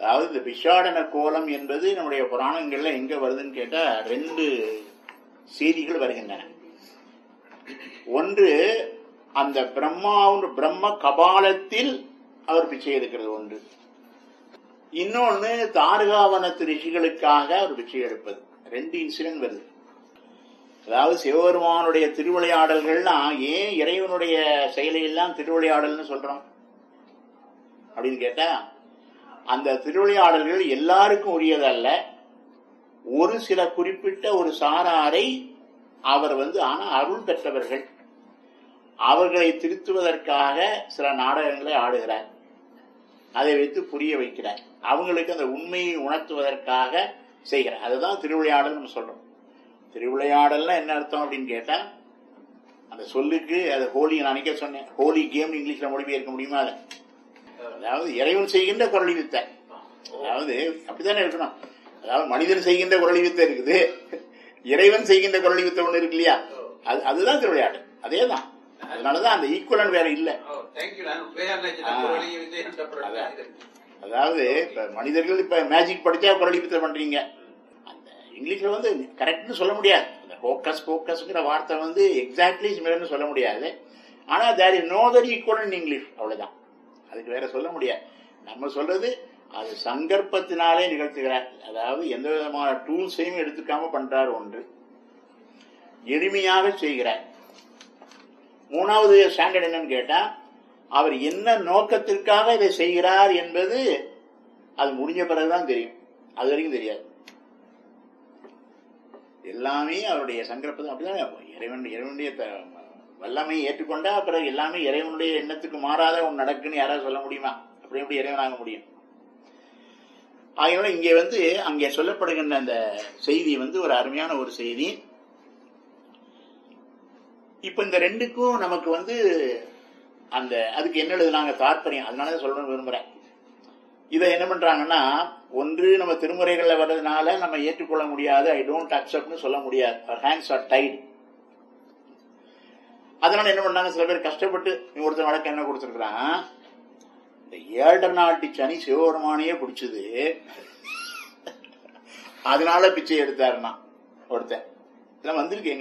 அதாவது இந்த பிஷாடன கோலம் என்பது நம்முடைய புராணங்கள்ல எங்க வருதுன்னு கேட்டா ரெண்டு செய்திகள் வருகின்றன ஒன்று அந்த பிரம்மாவுன் பிரம்ம கபாலத்தில் அவர் பிச்சை எடுக்கிறது ஒன்று இன்னொன்னு தாரகாவனத்து ரிஷிகளுக்காக அவர் பிச்சை எடுப்பது ரெண்டு இன்சிடென்ட் வருது அதாவது சிவபெருமானுடைய திருவிளையாடல்கள்லாம் ஏன் இறைவனுடைய செயலை எல்லாம் திருவிளையாடல்னு சொல்றோம் அப்படின்னு கேட்டா அந்த திருவிளையாடல்கள் எல்லாருக்கும் உரியதல்ல ஒரு சில குறிப்பிட்ட ஒரு சாராரை அவர் வந்து ஆனா அருள் பெற்றவர்கள் அவர்களை திருத்துவதற்காக சில நாடகங்களை ஆடுகிறார் அதை வைத்து புரிய வைக்கிறார் அவங்களுக்கு அந்த உண்மையை உணர்த்துவதற்காக செய்கிறார் அதுதான் திருவிளையாடல் நம்ம சொல்றோம் திருவிளையாடல்னா என்ன அர்த்தம் அப்படின்னு கேட்டா அந்த சொல்லுக்கு அது ஹோலி நான் அன்னைக்கே சொன்னேன் ஹோலி கேம் இங்கிலீஷ்ல மொழிபெயர்க்க முடியுமா அதை அதாவது இறைவன் செய்கின்ற குரலி வித்தை அதாவது அப்படித்தானே இருக்கணும் அதாவது மனிதன் செய்கின்ற குரலி வித்தை இருக்குது இறைவன் செய்கின்ற குரலி வித்தை ஒண்ணு இருக்கு இல்லையா அது அதுதான் திருவிளையாடல் அதேதான் அதனாலதான் அந்த ஈக்குவலன் வேற இல்ல அதாவது இப்ப மனிதர்கள் இப்ப மேஜிக் படிச்சா குரலி வித்தை பண்றீங்க அந்த இங்கிலீஷ்ல வந்து கரெக்ட்னு சொல்ல முடியாது அந்த ஹோக்கஸ் போக்கஸ்ங்கிற வார்த்தை வந்து எக்ஸாக்ட்லி சிமிலர்னு சொல்ல முடியாது ஆனா there is no that equal in English அவ்வளவுதான் அதுக்கு வேற சொல்ல முடியாது நம்ம சொல்றது அது சங்கற்பத்தினாலே நிகழ்த்துகிறார் அதாவது எந்த விதமான டூல்ஸையும் எடுத்துக்காம பண்றார் ஒன்று எளிமையாக செய்கிறார் மூணாவது ஸ்டாண்டர்ட் என்னன்னு கேட்டா அவர் என்ன நோக்கத்திற்காக இதை செய்கிறார் என்பது அது முடிஞ்ச பிறகுதான் தெரியும் அது வரைக்கும் தெரியாது எல்லாமே அவருடைய சங்கற்பம் அப்படிதான் இறைவன் இறைவனுடைய வல்லமையை ஏற்றுக்கொண்டா பிறகு எல்லாமே இறைவனுடைய எண்ணத்துக்கு மாறாத ஒன்று நடக்குன்னு யாராவது சொல்ல முடியுமா அப்படி எப்படி இறைவனாக முடியும் ஆகையால இங்கே வந்து அங்கே சொல்லப்படுகின்ற அந்த செய்தி வந்து ஒரு அருமையான ஒரு செய்தி இப்ப இந்த ரெண்டுக்கும் நமக்கு வந்து அந்த அதுக்கு என்ன எழுதுனாங்க தாற்பயம் அதனால சொல்லணும்னு விரும்புறேன் இதை என்ன பண்றாங்கன்னா ஒன்று நம்ம திருமுறைகள்ல வர்றதுனால நம்ம ஏற்றுக்கொள்ள முடியாது ஐ டோன்ட் அக்செப்ட்னு சொல்ல முடியாது ஹேண்ட்ஸ் ஆர் டைட் அதனால என்ன பண்ணாங்க சில பேர் கஷ்டப்பட்டு ஒருத்தர் வழக்கு என்ன கொடுத்துருக்கான் இந்த ஏழரை நாட்டு சனி சிவபெருமானையே பிடிச்சது அதனால பிச்சை எடுத்தாருன்னா ஒருத்தன் இதெல்லாம் வந்திருக்கேங்க